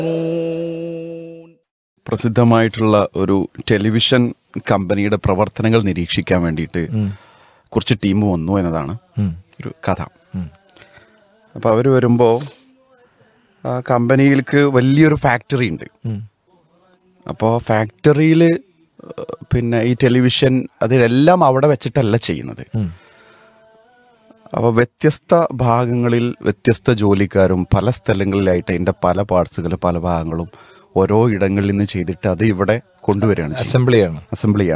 പ്രസിദ്ധമായിട്ടുള്ള ഒരു ടെലിവിഷൻ കമ്പനിയുടെ പ്രവർത്തനങ്ങൾ നിരീക്ഷിക്കാൻ വേണ്ടിയിട്ട് കുറച്ച് ടീം വന്നു എന്നതാണ് ഒരു കഥ അപ്പോൾ അവർ വരുമ്പോൾ ആ കമ്പനിയിലേക്ക് വലിയൊരു ഫാക്ടറി ഉണ്ട് അപ്പോൾ ഫാക്ടറിയിൽ പിന്നെ ഈ ടെലിവിഷൻ അതിലെല്ലാം അവിടെ വെച്ചിട്ടല്ല ചെയ്യുന്നത് അപ്പോൾ വ്യത്യസ്ത ഭാഗങ്ങളിൽ വ്യത്യസ്ത ജോലിക്കാരും പല സ്ഥലങ്ങളിലായിട്ട് അതിൻ്റെ പല പാർട്സുകൾ പല ഭാഗങ്ങളും ഓരോ ഇടങ്ങളിൽ നിന്ന് ചെയ്തിട്ട് അത് ഇവിടെ കൊണ്ടുവരികയാണ് ചെയ്യുന്നത്. അസംബ്ലിയാണ് അസംബ്ലി